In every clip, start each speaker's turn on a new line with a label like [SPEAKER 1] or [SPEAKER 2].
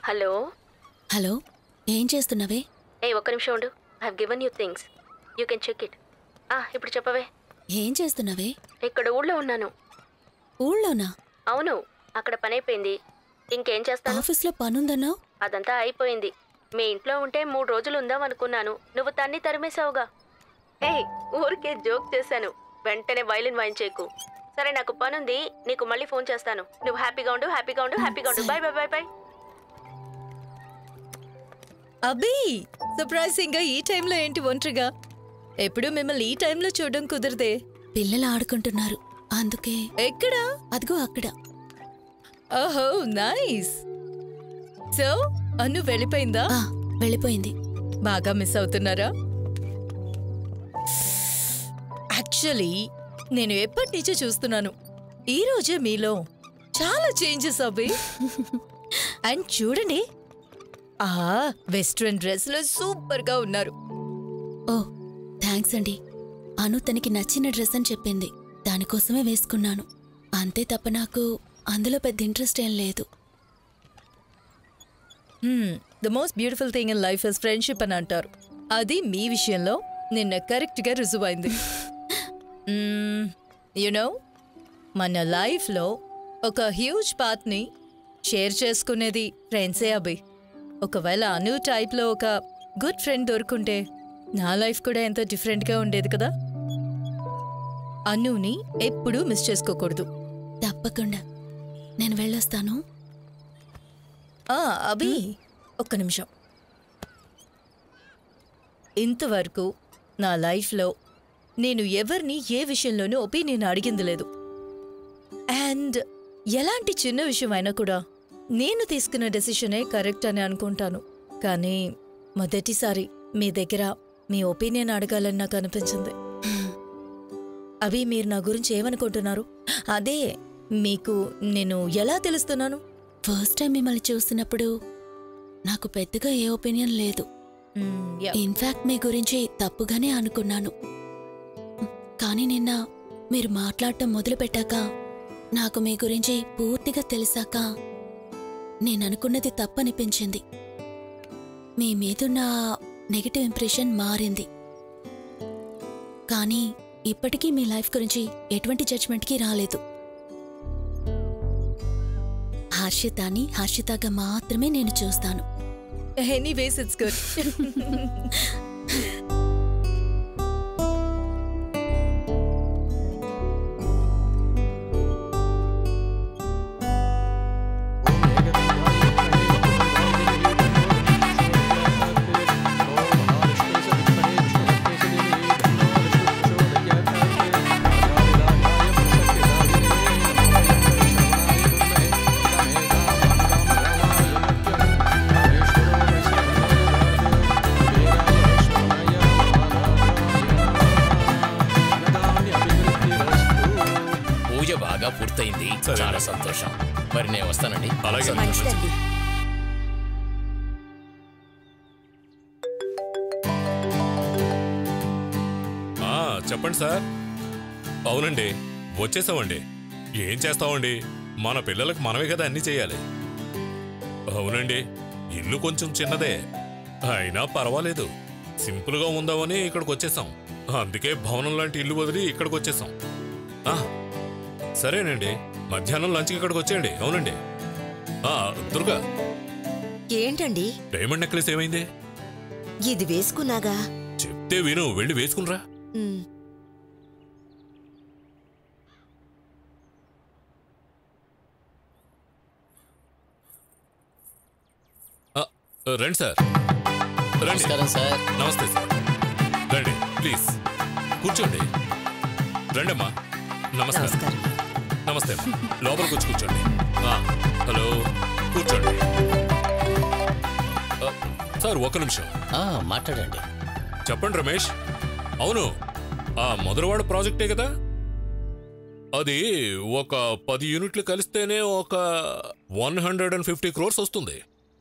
[SPEAKER 1] Hello
[SPEAKER 2] hello ఏం చేస్తున్నావే
[SPEAKER 1] ఏ ఒక్క నిమిషం ఉండు I have given you things you can check it ఇప్పుడు చెప్పవే
[SPEAKER 2] ఏం చేస్తున్నావే
[SPEAKER 1] ఇక్కడ ఊళ్ళో ఉన్నాను
[SPEAKER 2] ఊళ్ళోనా
[SPEAKER 1] అవును అక్కడ పని అయిపోయింది ఇంకేం చేస్తాను
[SPEAKER 2] ఆఫీస్లో పనుందన్నావు
[SPEAKER 1] అదంతా అయిపోయింది మీ ఇంట్లో ఉంటే మూడు రోజులు ఉందాం అనుకున్నాను నువ్వు తన్ని తరిమేశావుగా ఏ ఊరికే జోక్ చేశాను వెంటనే వైలిన్ వాయించేకు సరే నాకు పనుంది నీకు మళ్ళీ ఫోన్ చేస్తాను నువ్వు హ్యాపీగా ఉండు హ్యాపీగా ఉండు హ్యాపీగా ఉండు బాయ్ బాయ్ బాయ్ బాయ్
[SPEAKER 3] అబ్బీ సర్ప్రైజింగ్ గా ఈ టైంలో ఏంటి ఒంటరిగా ఎప్పుడు మిమ్మల్ని ఈ టైంలో చూడడం కుదరదే
[SPEAKER 2] పిల్లలు ఆడుకుంటున్నారు అందుకే
[SPEAKER 3] ఎక్కడా
[SPEAKER 2] అదిగో అక్కడ
[SPEAKER 3] ఓహో నైస్ సో అన్ను వెళ్ళిపోయిందా
[SPEAKER 2] ఆ వెళ్ళిపోయింది
[SPEAKER 3] బాగా మిస్ అవుతున్నారా యాక్చువల్లీ నేను ఎప్పటి నుంచో చూస్తున్నాను ఈ రోజే మీలో చాలా చేంజెస్ అవి అండ్ చూడండి ఆ వెస్ట్రన్ డ్రెస్ లో సూపర్ గా ఉన్నారు
[SPEAKER 2] ఓ థ్యాంక్స్ అండి అను తనకి నచ్చిన డ్రెస్ అని చెప్పింది దానికోసమే వేసుకున్నాను అంతే తప్ప నాకు అందులో పెద్ద ఇంట్రెస్ట్ ఏం లేదు
[SPEAKER 3] the most beautiful thing in life is friendship అని అంటారు అది మీ విషయంలో నిన్న కరెక్ట్ గా రుజువైంది యునో మన లైఫ్లో ఒక హ్యూజ్ పార్ట్ని షేర్ చేసుకునేది ఫ్రెండ్సే అభి ఒకవేళ అను టైప్లో ఒక గుడ్ ఫ్రెండ్ దొరుకుంటే నా లైఫ్ కూడా ఎంతో డిఫరెంట్గా ఉండేది కదా అనుని ఎప్పుడూ మిస్ చేసుకోకూడదు
[SPEAKER 2] తప్పకుండా నేను వెళ్ళొస్తాను
[SPEAKER 3] ఆ, అభి ఒక్క నిమిషం ఇంతవరకు నా లైఫ్లో నేను ఎవరిని ఏ విషయంలోనూ ఒపీనియన్ అడిగింది లేదు అండ్ ఎలాంటి చిన్న విషయం అయినా కూడా నేను తీసుకున్న డెసిషనే కరెక్ట్ అని అనుకుంటాను కానీ మొదటిసారి మీ దగ్గర మీ ఒపీనియన్ అడగాలని నాకు అనిపించింది అవి మీరు నా గురించి ఏమనుకుంటున్నారు అదే మీకు నేను ఎలా తెలుస్తున్నాను
[SPEAKER 2] ఫస్ట్ టైం మిమ్మల్ని చూసినప్పుడు నాకు పెద్దగా ఏ ఒపీనియన్ లేదు
[SPEAKER 3] మ్మ్, యా.
[SPEAKER 2] ఇన్ఫాక్ట్ మీ గురించి తప్పుగానే అనుకున్నాను కానీ నిన్న మీరు మాట్లాడటం మొదలుపెట్టాక నాకు మీ గురించి పూర్తిగా తెలిసాక నేననుకున్నది తప్పనిపించింది మీ మీదున్న నెగటివ్ ఇంప్రెషన్ మారింది కానీ ఇప్పటికీ మీ లైఫ్ గురించి ఎటువంటి జడ్జ్మెంట్కి రాలేదు హర్షితాని హర్షితగా మాత్రమే నేను చూస్తాను
[SPEAKER 3] Anyways, it's good.
[SPEAKER 4] పూజ బాగా పూర్తయింది చాలా సంతోషం మరి నేను వస్తానండి
[SPEAKER 5] అలాగే.
[SPEAKER 4] సంతోషం.
[SPEAKER 5] ఆ, చెప్పండి సార్ అవునండి వచ్చేసామండి ఏం చేస్తామండి మన పిల్లలకు మనమే కదా అన్ని చేయాలి అవునండి ఇల్లు కొంచెం చిన్నదే అయినా పర్వాలేదు సింపుల్గా ఉందామని ఇక్కడికి వచ్చేసాం అందుకే భవనం లాంటి ఇల్లు వదిలి ఇక్కడికి వచ్చేసాం ఆ, సరేనండి మధ్యాహ్నం లంచ్కి ఇక్కడికి వచ్చేయండి అవునండి ఆ, దుర్గా
[SPEAKER 6] ఏంటండి
[SPEAKER 5] డైమండ్ నెక్లెస్ ఏమైంది
[SPEAKER 6] ఇది వేసుకున్నాగా
[SPEAKER 5] చెప్తే విను వెళ్ళి వేసుకునిరా
[SPEAKER 6] ఉమ్,
[SPEAKER 5] ఆ, రండి సార్ రండి
[SPEAKER 4] నమస్కారం సార్
[SPEAKER 5] నమస్తే సార్ రండి ప్లీజ్ కూర్చోండి రండమ్మా నమస్కారం
[SPEAKER 6] నమస్కారం
[SPEAKER 5] నమస్తే అమ్మా. లోపలికి వచ్చి కూర్చోండి ఆ, హలో కూర్చోండి ఆ, సార్ ఒక నిమిషం
[SPEAKER 4] ఆ, మాట్లాడండి
[SPEAKER 5] చెప్పండి రమేష్ అవును ఆ మొదలవాడ ప్రాజెక్టే కదా అది ఒక పది యూనిట్లు కలిస్తేనే ఒక one hundred and fifty crores వస్తుంది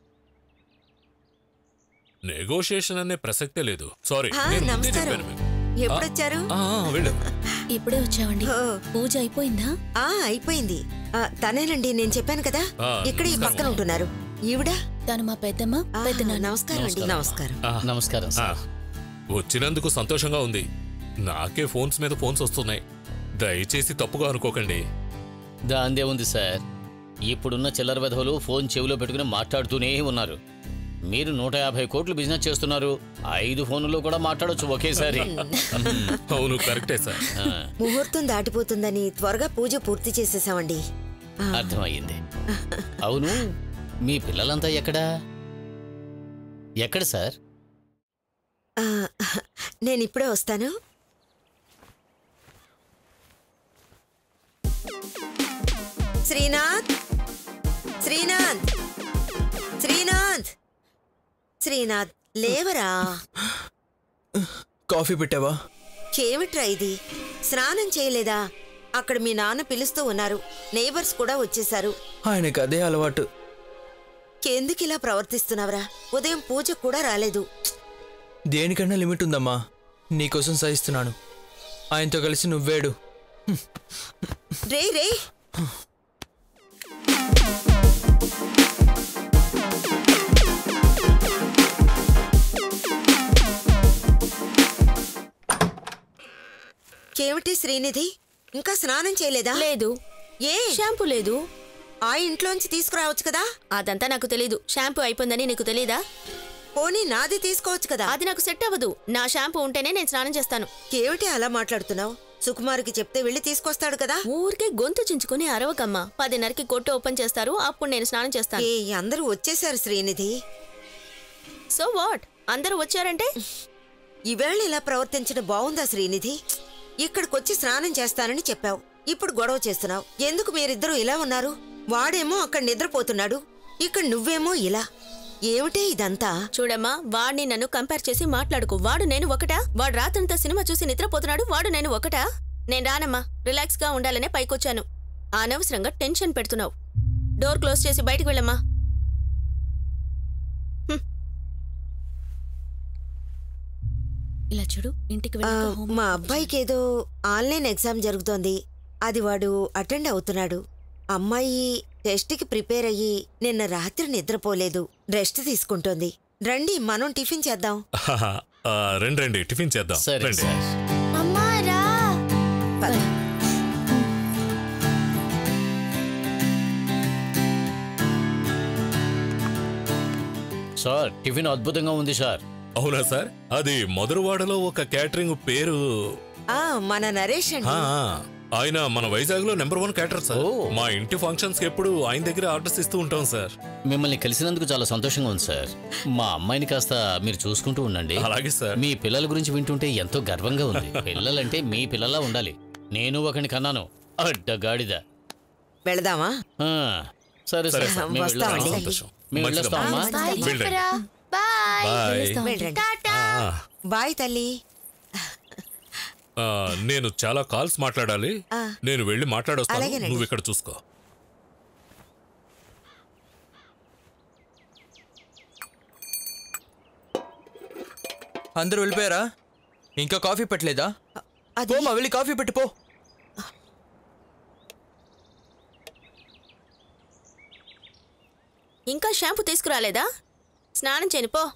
[SPEAKER 5] నెగోషియేషన్ అనే ప్రసక్తే లేదు సారీ
[SPEAKER 6] ఆ,
[SPEAKER 5] నేను ముందే
[SPEAKER 6] నమస్కారం
[SPEAKER 5] చెప్పాను మీకు.
[SPEAKER 6] ఎప్పుడొచ్చారు
[SPEAKER 5] ఆ, ఆ, వెళ్ళు
[SPEAKER 2] ఇప్పుడే వచ్చావండి
[SPEAKER 6] ఓ.
[SPEAKER 2] పూజ అయిపోయిందా
[SPEAKER 6] ఆ అయిపోయింది ఆ, తనేనండి నేను చెప్పాను కదా
[SPEAKER 5] ఆ,
[SPEAKER 6] ఇక్కడ ఈ
[SPEAKER 5] నమస్కారం.
[SPEAKER 6] పక్కన ఉంటున్నారు ఈవిడ
[SPEAKER 2] తను మా పెద్దమ్మ
[SPEAKER 6] ఆ,
[SPEAKER 2] పెద్దనాన్న
[SPEAKER 6] నమస్కారం అండి నమస్కారం
[SPEAKER 5] ఆ,
[SPEAKER 7] నమస్కారం
[SPEAKER 5] ఆ,
[SPEAKER 7] సార్
[SPEAKER 5] వచ్చినందుకు సంతోషంగా ఉంది నాకే ఫోన్స్ మీద ఫోన్స్ వస్తున్నాయి దయచేసి తప్పుగా అనుకోకండి
[SPEAKER 7] దాందే ఉంది సార్ ఇప్పుడున్న చిల్లర వెధవులు ఫోన్ చెవిలో పెట్టుకుని మాట్లాడుతూనే ఉన్నారు మీరు నూట యాభై కోట్లు బిజినెస్ చేస్తున్నారు ఐదు ఫోన్లలో కూడా మాట్లాడొచ్చు ఒకేసారి
[SPEAKER 5] అవును కరెక్టే సార్
[SPEAKER 7] ఆ,
[SPEAKER 6] ముహూర్తం దాటిపోతుందని త్వరగా పూజ పూర్తి చేసేసామండి ఆ,
[SPEAKER 7] అర్థమయ్యింది అవును మీ పిల్లలంతా ఎక్కడా ఎక్కడ సార్
[SPEAKER 6] ఆ, నేను ఇప్పుడే వస్తాను శ్రీనాథ్ శ్రీనాథ్ శ్రీనాథ్ శ్రీనాథ్ లేవరా
[SPEAKER 8] కాఫీ పెట్టావా
[SPEAKER 6] ఏమిట్రా ఇది స్నానం చేయలేదా అక్కడ మీ నాన్న పిలుస్తూ ఉన్నారు నేబర్స్ కూడా వచ్చేశారు
[SPEAKER 8] ఆయనకు అదే అలవాటు
[SPEAKER 6] ఎందుకు ఇలా ప్రవర్తిస్తున్నావురా ఉదయం పూజ కూడా రాలేదు
[SPEAKER 8] దేనికన్నా లిమిట్ ఉందమ్మా నీకోసం సహిస్తున్నాను ఆయనతో కలిసి నువ్వేడు
[SPEAKER 6] రే రే ఏమిటి శ్రీనిధి ఇంకా స్నానం చేయలేదా
[SPEAKER 1] లేదు
[SPEAKER 6] ఏ
[SPEAKER 1] షాంపూ లేదు
[SPEAKER 6] ఆ ఇంట్లోంచి తీసుకురావచ్చు కదా
[SPEAKER 1] అదంతా నాకు తెలీదు షాంపూ అయిపోయిందని నీకు తెలీదా
[SPEAKER 6] పోనీ నాది తీసుకోవచ్చు కదా
[SPEAKER 1] అది నాకు సెట్ అవ్వదు నా షాంపూ ఉంటేనే నేను స్నానం చేస్తాను
[SPEAKER 6] ఏమిటి అలా మాట్లాడుతున్నావు సుకుమార్కి చెప్తే వెళ్ళి తీసుకొస్తాడు కదా
[SPEAKER 1] ఊరికే గొంతు చించుకుని అరవకమ్మా పదిన్నరకి కొట్టు ఓపెన్ చేస్తారు అప్పుడు నేను స్నానం చేస్తాను
[SPEAKER 6] ఏ అందరూ వచ్చేశారు శ్రీనిధి
[SPEAKER 1] సో వాట్ అందరూ వచ్చారంటే
[SPEAKER 6] ఈవేళ ఇలా ప్రవర్తించడం బాగుందా శ్రీనిధి ఇక్కడికొచ్చి స్నానం చేస్తానని చెప్పావు ఇప్పుడు గొడవ చేస్తున్నావు ఎందుకు మీరిద్దరూ ఇలా ఉన్నారు వాడేమో అక్కడ నిద్రపోతున్నాడు ఇక్కడ నువ్వేమో ఇలా ఏమిటే ఇదంతా
[SPEAKER 1] చూడమ్మా వాడిని నన్ను కంపేర్ చేసి మాట్లాడుకో వాడు నేను ఒకటా వాడు రాత్రంతా సినిమా చూసి నిద్రపోతున్నాడు వాడు నేను ఒకటా నేను రానమ్మా రిలాక్స్ గా ఉండాలనే పైకొచ్చాను అనవసరంగా టెన్షన్ పెడుతున్నావు డోర్ క్లోజ్ చేసి బయటికి వెళ్ళమ్మా
[SPEAKER 2] ఇలా చూడు ఇంటికి
[SPEAKER 6] ఆ,
[SPEAKER 2] వెళ్ళాక హోంవర్క్
[SPEAKER 6] మా అబ్బాయికి ఏదో ఆన్లైన్ ఎగ్జామ్ జరుగుతోంది అది వాడు అటెండ్ అవుతున్నాడు అమ్మాయి టెస్ట్కి ప్రిపేర్ అయ్యి నిన్న రాత్రి నిద్రపోలేదు రెస్ట్ తీసుకుంటోంది రండి మనం టిఫిన్ చేద్దాం
[SPEAKER 5] ఆహా, ఆ, రండి రండి టిఫిన్ చేద్దాం
[SPEAKER 7] సరే
[SPEAKER 5] రండి
[SPEAKER 7] సార్
[SPEAKER 6] పద.
[SPEAKER 7] సార్ టిఫిన్ అద్భుతంగా ఉంది సార్
[SPEAKER 5] అవునా సార్ అది మధురవాడలో ఒక క్యాటరింగ్ పేరు
[SPEAKER 6] ఆ మన నరేష్ అండి
[SPEAKER 5] ఆ, ఆ, ఆయన మన వైజాగ్ లో నెంబర్ వన్ క్యాటర్ సార్
[SPEAKER 7] ఓ.
[SPEAKER 5] మా ఇంటి ఫంక్షన్స్ కి ఎప్పుడు ఆయన దగ్గర ఆర్డర్స్ ఇస్తూ ఉంటాం సార్
[SPEAKER 7] మిమ్మల్ని కలిసినందుకు చాలా సంతోషంగా ఉంది సార్ మా అమ్మాయిని కాస్త మీరు చూసుకుంటూ ఉండండి
[SPEAKER 5] అలాగే సార్
[SPEAKER 7] మీ పిల్లల గురించి వింటుంటే ఎంతో గర్వంగా ఉంది పిల్లలంటే మీ పిల్లలా ఉండాలి నేను ఒకని కన్నాను అడ్డగాడిద
[SPEAKER 6] వెళదామా
[SPEAKER 7] ఆ, సరే
[SPEAKER 5] సరే
[SPEAKER 7] సార్
[SPEAKER 5] సార్.
[SPEAKER 7] మేము
[SPEAKER 6] వస్తామండి.
[SPEAKER 7] వెళ్ళొస్తాం.
[SPEAKER 5] సంతోషం
[SPEAKER 7] మేము
[SPEAKER 5] మంచిదమ్మా.
[SPEAKER 7] వెళ్ళొస్తామమ్మా
[SPEAKER 5] వెళ్ళండి బాయ్
[SPEAKER 6] వెళ్ళండి
[SPEAKER 5] ఆ,
[SPEAKER 6] బాయ్ తల్లి
[SPEAKER 5] ఆ, నేను చాలా కాల్స్ మాట్లాడాలి
[SPEAKER 6] ఆ.
[SPEAKER 5] నేను వెళ్ళి మాట్లాడొస్తాను
[SPEAKER 6] అలాగేనండి.
[SPEAKER 5] నువ్వు ఇక్కడ చూసుకో
[SPEAKER 8] అందరూ వెళ్ళిపోయారా ఇంకా కాఫీ పెట్టలేదా
[SPEAKER 6] అది
[SPEAKER 8] పోమా వెళ్ళి కాఫీ పెట్టి పో
[SPEAKER 1] ఇంకా షాంపూ తీసుకురాలేదా స్నానం చేయను పో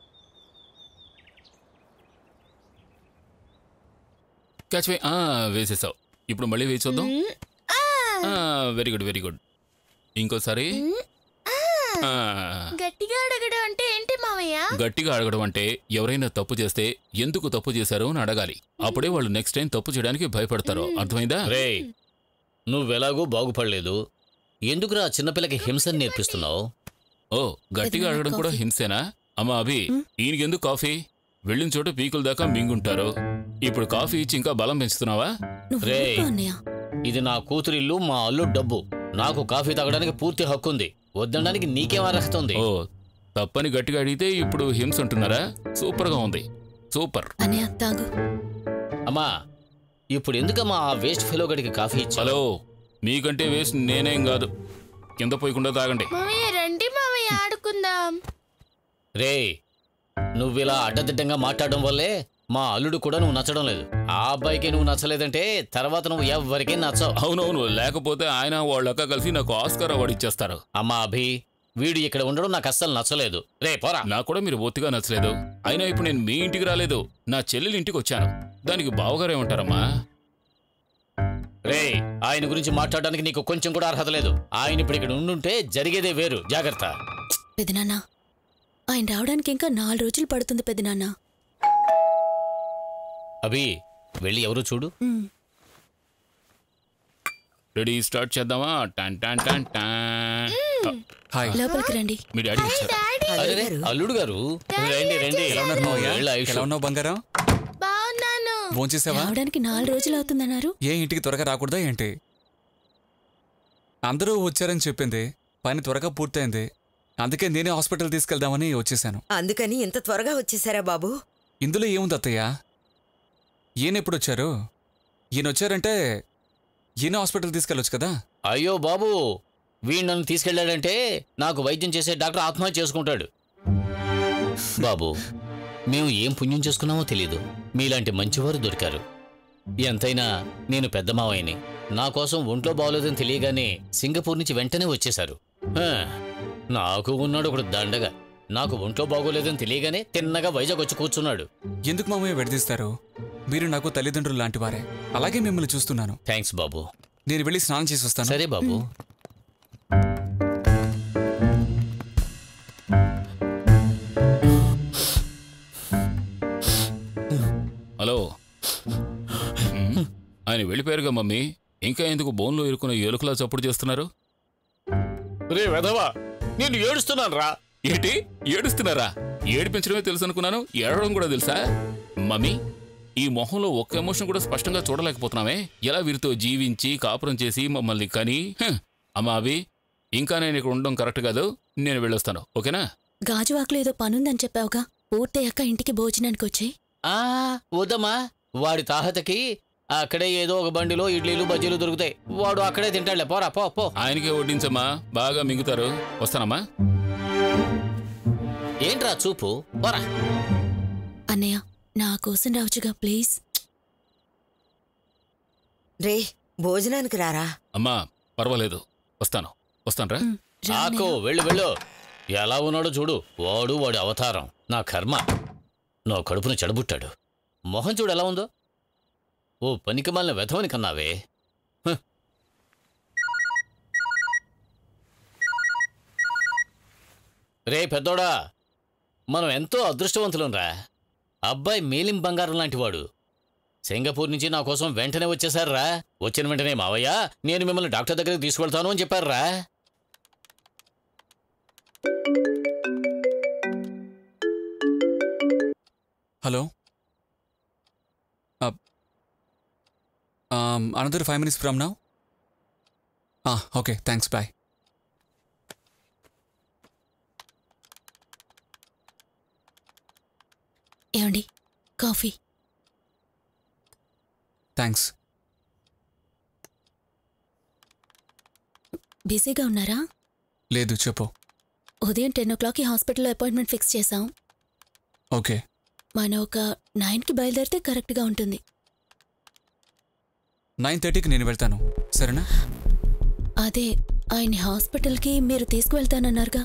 [SPEAKER 9] క్యాచ్ వే ఆ, వేసేసావు ఇప్పుడు మళ్ళీ వేసి చూద్దాం వెరీ గుడ్ వెరీ గుడ్ ఇంకోసారి ఆ,
[SPEAKER 10] గట్టిగా అడగడం అంటే ఏంటి మావయ్య
[SPEAKER 9] గట్టిగా అడగడం అంటే ఎవరైనా తప్పు చేస్తే ఎందుకు తప్పు చేశారో అని అడగాలి అప్పుడే వాళ్ళు నెక్స్ట్ టైం తప్పు చేయడానికి భయపడతారు అర్థమైందా
[SPEAKER 7] రే నువ్వెలాగూ బాగుపడలేదు ఎందుకురా చిన్నపిల్లకి హింసని నేర్పిస్తున్నావు
[SPEAKER 9] ఓ గట్టిగా అడగడం కూడా హింసేనా అమ్మా అభి ఈయనకెందుకు కాఫీ వెళ్ళిన చోట పీకుల దాకా మింగుంటారు ఇప్పుడు కాఫీ ఇచ్చి ఇంకా బలం పెంచుతున్నావా
[SPEAKER 2] నువ్వు
[SPEAKER 7] రేయ్.
[SPEAKER 2] ఊరుకో అన్నయ్య
[SPEAKER 7] ఇది నా కూతురిల్లు మా అల్లు డబ్బు నాకు కాఫీ తాగడానికి పూర్తి హక్కు ఉంది వద్దనడానికి నీకేం అర్హత ఉంది
[SPEAKER 9] ఓ తప్పని గట్టిగా అడిగితే ఇప్పుడు హింస అంటున్నారా సూపర్గా ఉంది సూపర్
[SPEAKER 2] అన్నయ్య తాగు
[SPEAKER 7] అమ్మా ఇప్పుడు ఎందుకమ్మా ఆ వేస్ట్ ఫెలో గడికి కాఫీ ఇచ్చా
[SPEAKER 9] హలో మీకంటే వేస్ట్ నేనేం కాదు కింద పోయకుండా తాగండి
[SPEAKER 10] మావయ్య రండి మావయ్య ఆడుకుందాం
[SPEAKER 7] రే నువ్విలా అడ్డదిడ్డంగా మాట్లాడడం వల్లే మా అల్లుడు కూడా నువ్వు నచ్చడం లేదు ఆ అబ్బాయికి నువ్వు నచ్చలేదంటే తర్వాత నువ్వు ఎవ్వరికీ నచ్చవు
[SPEAKER 9] అవునవును లేకపోతే ఆయన వాళ్ళక్క కలిసి నాకు ఆస్కార్ అవార్డు ఇచ్చేస్తారు
[SPEAKER 7] అమ్మా అభి వీడు ఇక్కడ ఉండడం నాకు అస్సలు నచ్చలేదు రే పోరా
[SPEAKER 9] నాకు కూడా మీరు బొత్తిగా నచ్చలేదు అయినా ఇప్పుడు నేను మీ ఇంటికి రాలేదు నా చెల్లెలి ఇంటికి వచ్చాను దానికి బావగారు ఏమంటారమ్మా
[SPEAKER 7] రే ఆయన గురించి మాట్లాడడానికి నీకు కొంచెం కూడా అర్హత లేదు ఆయన ఇప్పుడు ఇక్కడ ఉండుంటే జరిగేదే వేరు జాగ్రత్త
[SPEAKER 2] పెదనాన్న ఆయన రావడానికి ఇంకా నాలుగు రోజులు పడుతుంది పెదనాన్న
[SPEAKER 7] అభి వెళ్ళి ఎవరు చూడు
[SPEAKER 2] ఉమ్.
[SPEAKER 9] రెడీ స్టార్ట్ చేద్దామా టాన్ టాన్ టాన్ టాన్
[SPEAKER 8] హాయ్
[SPEAKER 2] లోపలికి రండి
[SPEAKER 9] మీ డాడీ వచ్చారు
[SPEAKER 7] అరే అల్లుడు గారు రండి రండి
[SPEAKER 8] ఎలా ఉన్నారు మావయ్య
[SPEAKER 7] ఏళ్ళ ఆయుష్.
[SPEAKER 8] ఎలా ఉన్నావు బంగారం
[SPEAKER 10] బాగున్నాను
[SPEAKER 8] భోంచేసావా
[SPEAKER 2] రావడానికి నాలుగు రోజులు అవుతుందన్నారు
[SPEAKER 8] ఏ ఇంటికి త్వరగా రాకూడదా ఏంటి అందరూ వచ్చారని చెప్పింది పని త్వరగా పూర్తయింది అందుకే నేనే హాస్పిటల్ తీసుకెళ్దామని వచ్చేసాను
[SPEAKER 6] అందుకని ఇంత త్వరగా వచ్చేసారా బాబు
[SPEAKER 8] ఇందులో ఏముంది అత్తయ్య ఈయన ఎప్పుడు వచ్చారు ఈయన వచ్చారంటే ఈయన హాస్పిటల్ తీసుకెళ్ళొచ్చు కదా
[SPEAKER 7] అయ్యో బాబు వీడు నన్ను తీసుకెళ్ళాడంటే నాకు వైద్యం చేసే డాక్టర్ ఆత్మహత్య చేసుకుంటాడు బాబు మేము ఏం పుణ్యం చేసుకున్నామో తెలీదు మీలాంటి మంచివారు దొరికారు ఎంతైనా నేను పెద్ద మావయ్యని నా కోసం ఒంట్లో బాగోలేదని తెలియగానే సింగపూర్ నుంచి వెంటనే వచ్చేశారు హా, నాకు ఉన్నాడు ఒకడు దండగా నాకు ఒంట్లో బాగోలేదని తెలియగానే తిన్నగా వైజాగ్ వచ్చి కూర్చున్నాడు
[SPEAKER 8] ఎందుకు మామయ్య విడదీస్తారు మీరు నాకు తల్లిదండ్రులు లాంటి వారే అలాగే మిమ్మల్ని చూస్తున్నాను
[SPEAKER 7] థ్యాంక్స్ బాబు
[SPEAKER 8] నేను వెళ్ళి స్నానం చేసి వస్తాను
[SPEAKER 7] సరే బాబు
[SPEAKER 9] హలో మ్మ్. ఆయన వెళ్ళిపోయారుగా మమ్మీ ఇంకా ఎందుకు బోన్లో ఇరుకున్న ఎలుకలా చప్పుడు చేస్తున్నారు
[SPEAKER 7] రే వెధవా నేను ఏడుస్తున్నాను రా
[SPEAKER 9] ఏంటి ఏడుస్తున్నారా ఏడిపించడమే తెలుసు అనుకున్నాను ఏడవడం కూడా తెలుసా మమ్మీ ఈ మొహంలో ఒక్క ఎమోషన్ కూడా స్పష్టంగా చూడలేకపోతున్నామే ఎలా వీరితో జీవించి కాపురం చేసి మమ్మల్ని కని హ్, అమ్మా అవి ఇంకా నేను ఇక్కడ ఉండడం కరెక్ట్ కాదు నేను వెళ్ళొస్తాను ఓకేనా
[SPEAKER 2] గాజువాకులో ఏదో పనుందని చెప్పావుగా పూర్తయ్యాక ఇంటికి భోజనానికి వచ్చాయి
[SPEAKER 7] ఆ వద్దమ్మా వాడి తాహతకి అక్కడే ఏదో ఒక బండిలో ఇడ్లీలు బజ్జీలు దొరుకుతాయి వాడు అక్కడే తింటాడులే పోరా పో పో
[SPEAKER 9] ఆయనకే వడ్డించమ్మా బాగా మింగుతారు వస్తానమ్మా
[SPEAKER 7] ఏంట్రా చూపు పోరా
[SPEAKER 2] అన్నయ్య నా కోసం రావచ్చుగా ప్లీజ్
[SPEAKER 6] రే భోజనానికి రారా
[SPEAKER 9] అమ్మా పర్వాలేదు వస్తాను వస్తానరా
[SPEAKER 2] ఉమ్, రా
[SPEAKER 7] ఆకో
[SPEAKER 2] అన్నయ్య.
[SPEAKER 7] వెళ్ళు వెళ్ళు ఎలా ఉన్నాడో చూడు వాడు వాడి అవతారం నా కర్మ నా కడుపును చెడబుట్టాడు మొహం చూడు ఎలా ఉందో ఓ పనికి మాలిన వెధవని కన్నావే హ్. రే పెద్దోడా మనం ఎంతో అదృష్టవంతులంరా అబ్బాయి మేలిం బంగారం లాంటివాడు సింగపూర్ నుంచి నా కోసం వెంటనే వచ్చేసారా వచ్చిన వెంటనే మావయ్య నేను మిమ్మల్ని డాక్టర్ దగ్గరికి తీసుకెళ్తాను అని చెప్పారా
[SPEAKER 8] hello another five minutes from now okay thanks bye
[SPEAKER 2] ఏమండి కాఫీ
[SPEAKER 8] థ్యాంక్స్
[SPEAKER 2] బిజీగా ఉన్నారా
[SPEAKER 8] లేదు చెప్పు
[SPEAKER 2] ఉదయం టెన్ ఓ క్లాక్కి హాస్పిటల్లో అపాయింట్మెంట్ ఫిక్స్ చేశాం
[SPEAKER 8] ఓకే
[SPEAKER 2] మనం ఒక నైన్కి బయలుదేరితే కరెక్ట్గా ఉంటుంది
[SPEAKER 8] నైన్ థర్టీకి నేను వెళ్తాను సరేనా
[SPEAKER 2] అదే ఆయన్ని హాస్పిటల్కి మీరు తీసుకువెళ్తానన్నారుగా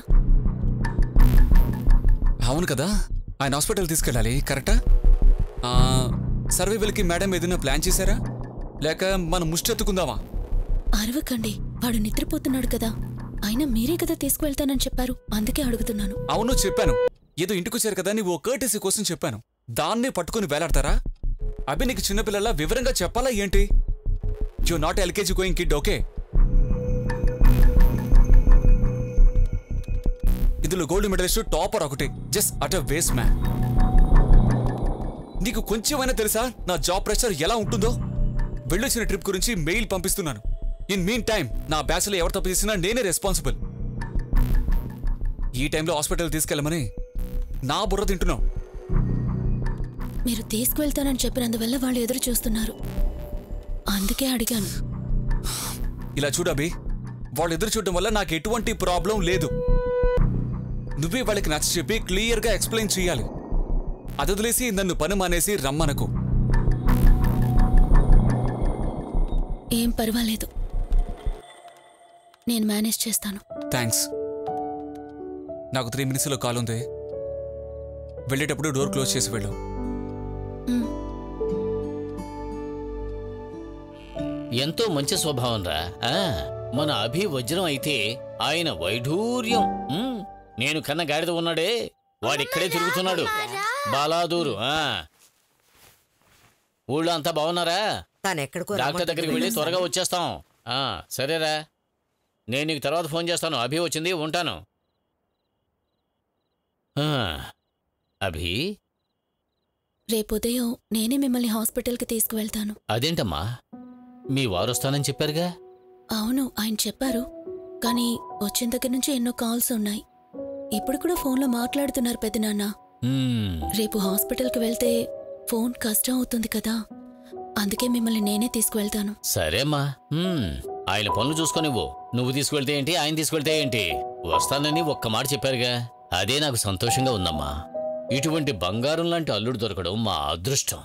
[SPEAKER 8] అవును కదా ఆయన హాస్పిటల్ తీసుకెళ్ళాలి కరెక్టా ఆ, సర్వైవల్కి మేడం ఏదైనా ప్లాన్ చేశారా లేక మనం ముష్టెత్తుకుందామా
[SPEAKER 2] అరవకండి వాడు నిద్రపోతున్నాడు కదా అయినా మీరే కదా తీసుకువెళ్తానని చెప్పారు అందుకే అడుగుతున్నాను
[SPEAKER 8] అవును చెప్పాను ఏదో ఇంటికొచ్చారు కదా నీవు ఓ కర్టెసీ కోసం చెప్పాను దాన్నే పట్టుకుని వేలాడతారా అభి నీకు చిన్నపిల్లలా వివరంగా చెప్పాలా ఏంటి you not LKG going kid okay ఇందులో గోల్డ్ మెడలిస్ట్ టాపర్ ఒకటి జస్ట్ అట్ వేస్ట్ మ్యాన్ నీకు కొంచెమైనా తెలుసా నా జాబ్ ప్రెషర్ ఎలా ఉంటుందో వెళ్ళొచ్చిన ట్రిప్ గురించి మెయిల్ పంపిస్తున్నాను ఇన్ మీన్ టైం నా బ్యాచ్లో ఎవరు తప్పు చేసినా నేనే రెస్పాన్సిబుల్ ఈ టైంలో హాస్పిటల్ తీసుకెళ్ళమని నా బుర్ర తింటున్నావు
[SPEAKER 2] మీరు తీసుకువెళ్తానని చెప్పినందువల్ల వాళ్ళు ఎదురు చూస్తున్నారు అందుకే అడిగాను
[SPEAKER 8] ఇలా చూడబి వాళ్ళు ఎదురు చూడడం వల్ల నాకు ఎటువంటి ప్రాబ్లం లేదు నువ్వే వాళ్ళకి నచ్చ చెప్పి క్లియర్గా ఎక్స్ప్లెయిన్ చేయాలి అది వదిలేసి నన్ను పని మానేసి రమ్మనకు
[SPEAKER 2] ఏం పర్వాలేదు నేను మేనేజ్ చేస్తాను
[SPEAKER 8] థ్యాంక్స్ నాకు త్రీ మినిట్స్లో కాల్ ఉంది వెళ్ళేటప్పుడు డోర్ క్లోజ్ చేసి వెళ్ళు
[SPEAKER 7] ఎంతో మంచి స్వభావం రా ఆ, మన అభి వజ్రం అయితే ఆయన వైఢూర్యం ఉమ్, నేను కన్న గాడిద ఉన్నాడే వాడిక్కడే తిరుగుతున్నాడు బాలాదూరు ఆ ఊళ్ళో అంతా బాగున్నారా
[SPEAKER 6] తాను ఎక్కడికో
[SPEAKER 7] డాక్టర్
[SPEAKER 6] రమ్మంటుంది.
[SPEAKER 7] దగ్గరికి వెళ్ళి త్వరగా వచ్చేస్తాం ఆ, సరేరా నేను నీకు తర్వాత ఫోన్ చేస్తాను అభి వచ్చింది ఉంటాను ఆ, అభి
[SPEAKER 2] రేపు ఉదయం నేనే మిమ్మల్ని హాస్పిటల్కి తీసుకువెళ్తాను
[SPEAKER 7] అదేంటమ్మా మీ వారు వస్తానని చెప్పారుగా
[SPEAKER 2] అవును ఆయన చెప్పారు కానీ వచ్చిన దగ్గర నుంచి ఎన్నో కాల్స్ ఉన్నాయి ఇప్పుడు కూడా ఫోన్లో మాట్లాడుతున్నారు పెద్దనాన్న
[SPEAKER 7] హ్మ్,
[SPEAKER 2] రేపు హాస్పిటల్కి వెళ్తే ఫోన్ కష్టం అవుతుంది కదా అందుకే మిమ్మల్ని నేనే తీసుకువెళ్తాను
[SPEAKER 7] సరేమ్మా హ్మ్, ఆయన పనులు చూసుకొనివ్వు నువ్వు తీసుకువెళ్తే ఏంటి ఆయన తీసుకువెళ్తే ఏంటి వస్తానని ఒక్క మాట చెప్పారుగా అదే నాకు సంతోషంగా ఉందమ్మా ఇటువంటి బంగారం లాంటి అల్లుడు దొరకడం మా అదృష్టం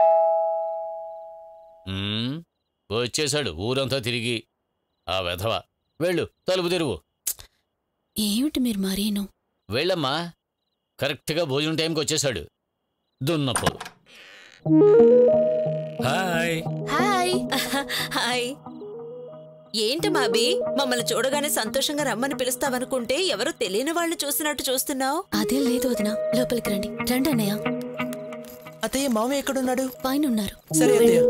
[SPEAKER 7] హ్మ్, వచ్చేశాడు ఊరంతా తిరిగి ఆ వెధవ వెళ్ళు తలుపు తెరువు
[SPEAKER 2] ఏమిటి మీరు మరీను
[SPEAKER 7] వెళ్ళమ్మా కరెక్ట్గా భోజనం టైంకి వచ్చేశాడు దున్నపోదు
[SPEAKER 5] హాయ్
[SPEAKER 10] హాయ్
[SPEAKER 11] హాయ్ ఏంటి మాబి మమ్మల్ని చూడగానే సంతోషంగా రమ్మని పిలుస్తావనుకుంటే ఎవరో తెలియని వాళ్ళని చూసినట్టు చూస్తున్నావు
[SPEAKER 2] అదే లేదు వదిన లోపలికి రండి రండి అన్నయ్య
[SPEAKER 12] అత్తయ్య మామయ్య ఎక్కడున్నాడు
[SPEAKER 2] పైన ఉన్నారు
[SPEAKER 12] సరే అత్తయ్య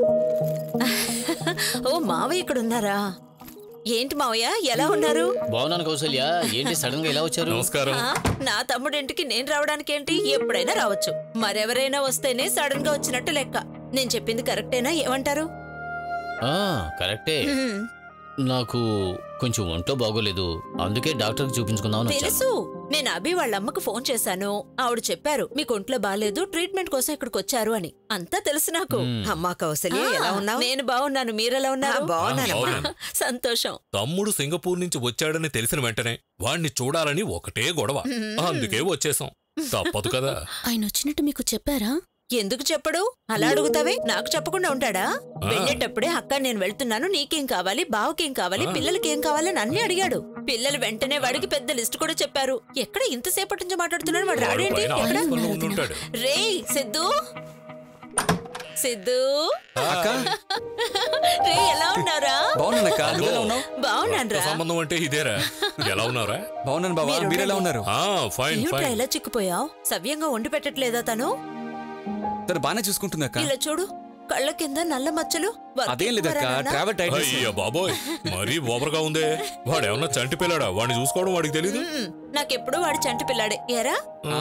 [SPEAKER 11] ఓ మావయ్య ఇక్కడ ఉన్నారా ఏంటి మావయ్య ఎలా ఉన్నారు
[SPEAKER 7] బాగున్నాను కౌసల్య ఏంటి సడన్ గా ఇలా వచ్చారు
[SPEAKER 5] నమస్కారం
[SPEAKER 11] ఆ, నా తమ్ముడింటికి నేను రావడానికి ఏంటి ఎప్పుడైనా రావచ్చు మరెవరైనా వస్తేనే సడన్ గా వచ్చినట్టు లెక్క నేను చెప్పింది కరెక్టేనా ఏమంటారు
[SPEAKER 7] ఆ, కరెక్టే
[SPEAKER 11] హ్మ్,
[SPEAKER 7] నాకు కొంచెం ఒంట్లో బాగోలేదు అందుకే డాక్టర్కి చూపించుకుందామని వచ్చాను
[SPEAKER 11] తెలుసు నేను అభి వాళ్ళ అమ్మకు ఫోన్ చేశాను ఆవిడ చెప్పారు మీకు ఒంట్లో బాగాలేదు ట్రీట్మెంట్ కోసం ఇక్కడికి వచ్చారు అని అంతా తెలుసు నాకు
[SPEAKER 7] మ్మ్.
[SPEAKER 6] అమ్మా కౌసల్య ఎలా
[SPEAKER 11] ఆ,
[SPEAKER 6] ఉన్నావు
[SPEAKER 11] నేను బాగున్నాను మీరెలా ఉన్నారు
[SPEAKER 6] బాగున్నానమ్మా
[SPEAKER 5] బాగున్నాను.
[SPEAKER 11] సంతోషం
[SPEAKER 5] తమ్ముడు సింగపూర్ నుంచి వచ్చాడని తెలిసిన వెంటనే వాణ్ణి చూడాలని ఒకటే గొడవ అందుకే వచ్చేసాం తప్పదు కదా
[SPEAKER 2] ఆయన వచ్చినట్టు మీకు చెప్పారా
[SPEAKER 11] ఎందుకు చెప్పడు అలా అడుగుతావే నాకు చెప్పకుండా ఉంటాడా
[SPEAKER 5] ఆ.
[SPEAKER 11] వెళ్ళేటప్పుడే అక్క నేను వెళ్తున్నాను నీకేం కావాలి బావకేం కావాలి
[SPEAKER 5] ఆ.
[SPEAKER 11] పిల్లలకి ఏం కావాలని అన్ని అడిగాడు పిల్లలు వెంటనే వాడికి పెద్ద లిస్ట్ కూడా చెప్పారు ఎక్కడ ఇంతసేపటి నుంచి మాట్లాడుతున్నాడు వాడు
[SPEAKER 5] వాడు
[SPEAKER 11] రాడేంటి
[SPEAKER 5] పైన
[SPEAKER 11] ఎక్కడ?
[SPEAKER 5] ఆఫీస్ పనిలో ఉండుంటాడు.
[SPEAKER 11] రే సిద్ధు సిద్ధు
[SPEAKER 8] అక్క
[SPEAKER 11] రే ఎలా ఉన్నారా
[SPEAKER 8] బాగున్నానక్క నువ్వు ఎలా ఉన్నావు
[SPEAKER 11] బాగున్నాను
[SPEAKER 5] రక్త సంబంధం అంటే ఇదేరా ఎలా ఉన్నారా
[SPEAKER 8] బాగున్నాను బాబా
[SPEAKER 11] మీరు
[SPEAKER 8] మీరెలా ఉన్నారు
[SPEAKER 5] ఆ ఫైన్
[SPEAKER 11] ఏమిట్రా
[SPEAKER 5] ఫైన్
[SPEAKER 11] ఇలా చిక్కుపోయావు సవ్యంగా వండి పెట్టట్లేదా తను
[SPEAKER 8] తను బాగానే చూసుకుంటుంది అక్క
[SPEAKER 11] ఇలా చూడు కళ్ళ కింద నల్ల మచ్చలు వర్క్
[SPEAKER 8] అదేం లేదక్క
[SPEAKER 11] ఎక్కువరా నాన్న?
[SPEAKER 8] ట్రావెల్ టైటిల్స్
[SPEAKER 5] అయ్యా బాబోయ్ మరీ ఓవర్గా ఉందే వాడు ఏమన్నా చంటి పిల్లాడా వాడిని చూసుకోవడం వాడికి తెలీదు
[SPEAKER 11] మ్మ్. నాకెప్పుడు వాడు చంటి పిల్లాడే ఎరా
[SPEAKER 5] ఆ,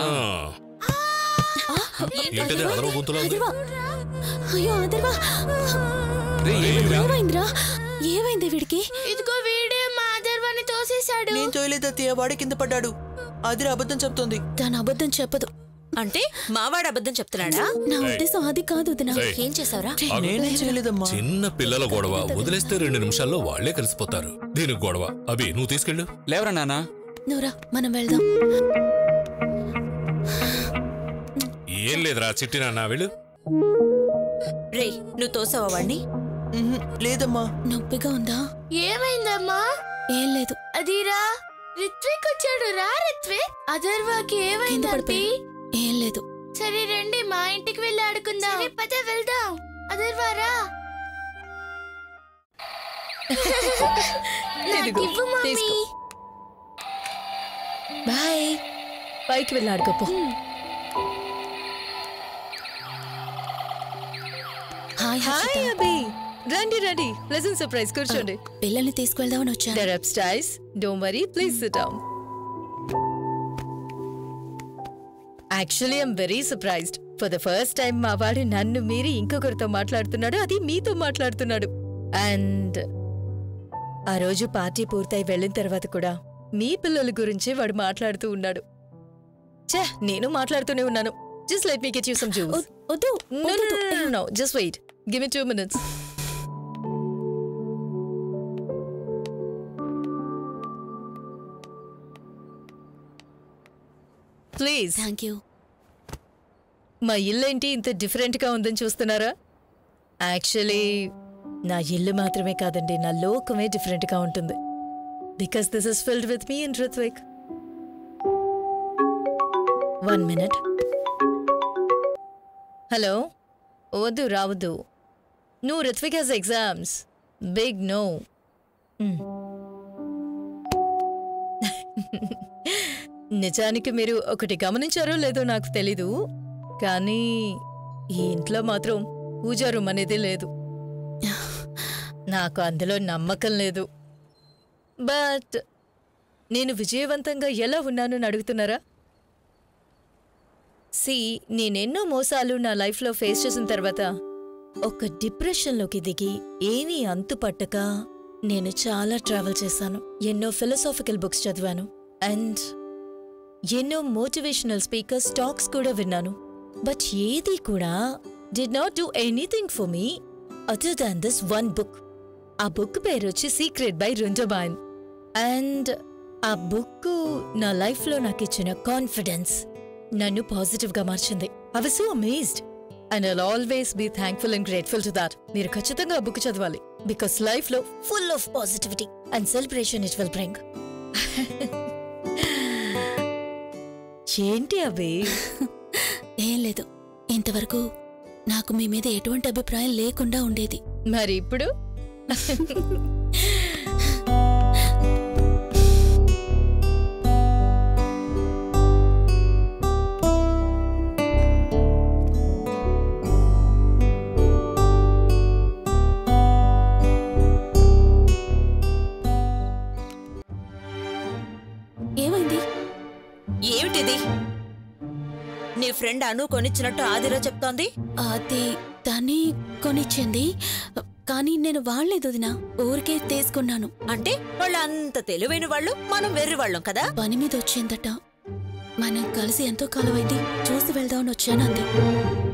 [SPEAKER 5] ఏంటది అదరో గొంతులో ఉంది
[SPEAKER 2] అయ్యో అదర్వా
[SPEAKER 8] రే, ఏమైందిరా?
[SPEAKER 2] ఏమైందిరా ఏమైంది వీడికి
[SPEAKER 10] ఇదిగో వీడే మా అదర్వాన్ని తోసేశాడు
[SPEAKER 12] నేను తోయలేదు అత్తయ్య వాడే కింద పడ్డాడు అదిరా అబద్ధం చెప్తోంది
[SPEAKER 2] దాని అబద్ధం చెప్పదు
[SPEAKER 11] అంటే మావాడు అబద్ధం చెప్తున్నాడా
[SPEAKER 2] నా
[SPEAKER 5] ఏయ్.
[SPEAKER 2] ఉద్దేశం అది కాదు వదినా
[SPEAKER 5] ఏయ్.
[SPEAKER 11] ఏం చేసావురా
[SPEAKER 5] ఆగు.
[SPEAKER 12] నేనేం చేయలేదమ్మా
[SPEAKER 5] చిన్న పిల్లల గొడవ వదిలేస్తే రెండు నిమిషాల్లో వాళ్లే కలిసిపోతారు దీనికి గొడవ అభి నువ్వు తీసుకెళ్ళు
[SPEAKER 8] లేవరా నాన్న
[SPEAKER 2] నువ్వురా మనం వెళ్దాం
[SPEAKER 5] ఏం లేదురా చిట్టి నాన్న వెళ్ళు
[SPEAKER 11] రే నువ్వు తోసావా వాడిని
[SPEAKER 12] ఉహుం, లేదమ్మా
[SPEAKER 2] నొప్పిగా ఉందా
[SPEAKER 10] ఏమైందమ్మా
[SPEAKER 2] ఏం లేదు
[SPEAKER 10] అదిరా రిత్విక్ వచ్చాడు రా రిత్విక్ అదర్వాకి
[SPEAKER 2] కింద
[SPEAKER 10] ఏమైందంటే
[SPEAKER 2] పడిపోయి ఏం లేదు
[SPEAKER 10] సరే రండి మా ఇంటికి వెళ్ళి ఆడుకుందాం సరే పద వెళ్దాం అదర్వారా
[SPEAKER 3] ఇదిగో,
[SPEAKER 10] నాకివ్వు మమ్మీ
[SPEAKER 3] తీసుకో. బాయ్ పైకి వెళ్ళి ఆడుకోపో
[SPEAKER 2] హాయ్
[SPEAKER 3] హాయ్
[SPEAKER 2] హర్షిత
[SPEAKER 3] అభి రండి రండి ప్లెజెంట్ సర్ప్రైజ్ కూర్చోండి
[SPEAKER 2] పిల్లల్ని తీసుకువెళ్దామని వచ్చాను
[SPEAKER 3] They're upstairs. Don't worry, please sit down. Actually I'm very surprised for the first time మా వాడు నన్ను మీరి ఇంకొకరితో మాట్లాడుతున్నాడు అది మీతో మాట్లాడుతున్నాడు అండ్ ఆ రోజు పార్టీ పూర్తయి వెళ్ళిన తర్వాత కూడా మీ పిల్లల గురించి వాడు మాట్లాడుతూ ఉన్నాడు ఛే నేను మాట్లాడుతూనే ఉన్నాను just let me get you some juice
[SPEAKER 2] వద్దు
[SPEAKER 3] no no no no just wait give me two minutes please
[SPEAKER 2] thank you
[SPEAKER 3] మా ఇల్లు ఏంటి ఇంత డిఫరెంట్గా ఉందని చూస్తున్నారా యాక్చువల్లీ నా ఇల్లు మాత్రమే కాదండి నా లోకమే డిఫరెంట్గా ఉంటుంది because this is filled with me and Ritvik one minute hello వద్దు రావద్దు నువ్వు రిత్వికాస్ ఎగ్జామ్స్ బిగ్ నో నిజానికి మీరు ఒకటి గమనించారో లేదో నాకు తెలీదు కానీ ఈ ఇంట్లో మాత్రం పూజా రూమ్ అనేది లేదు నాకు అందులో నమ్మకం లేదు బట్ నేను విజయవంతంగా ఎలా ఉన్నానని అడుగుతున్నారా సి నేనెన్నో మోసాలు నా లైఫ్లో ఫేస్ చేసిన తర్వాత ఒక డిప్రెషన్లోకి దిగి ఏమీ అంతుపట్టక నేను చాలా ట్రావెల్ చేశాను ఎన్నో ఫిలసాఫికల్ బుక్స్ చదివాను అండ్ ఎన్నో మోటివేషనల్ స్పీకర్స్ టాక్స్ కూడా విన్నాను బట్ ఏది కూడా did not do anything for me other than this one book ఆ బుక్ పేరు వచ్చి సీక్రెట్ బై రుంజబాన్ అండ్ ఆ బుక్ నా లైఫ్లో నాకు ఇచ్చిన కాన్ఫిడెన్స్ నన్ను పాజిటివ్గా మార్చింది I was so amazed and I'll always be thankful and grateful to that మీరు ఖచ్చితంగా ఆ బుక్ చదవాలి బికాస్ లైఫ్లో full of positivity and celebration it will bring ఏంటి అవి
[SPEAKER 2] ఏం లేదు ఇంతవరకు నాకు మీ మీద ఎటువంటి అభిప్రాయం లేకుండా ఉండేది
[SPEAKER 3] మరి ఇప్పుడు
[SPEAKER 2] ఏమైంది
[SPEAKER 11] ఏమిటిది నీ ఫ్రెండ్ అను కొనిచ్చినట్టు ఆదిరా చెప్తోంది
[SPEAKER 2] అది దాన్ని కొనిచ్చింది కానీ నేను వాడలేదు వదినా ఊరికే తీసుకున్నాను
[SPEAKER 11] అంటే వాళ్ళు అంత తెలివైన వాళ్ళు మనం వెర్రి వాళ్ళం కదా
[SPEAKER 2] పని మీద వచ్చిందట మనం కలిసి ఎంతో కాలమైంది చూసి వెళ్దామని వచ్చాను అంది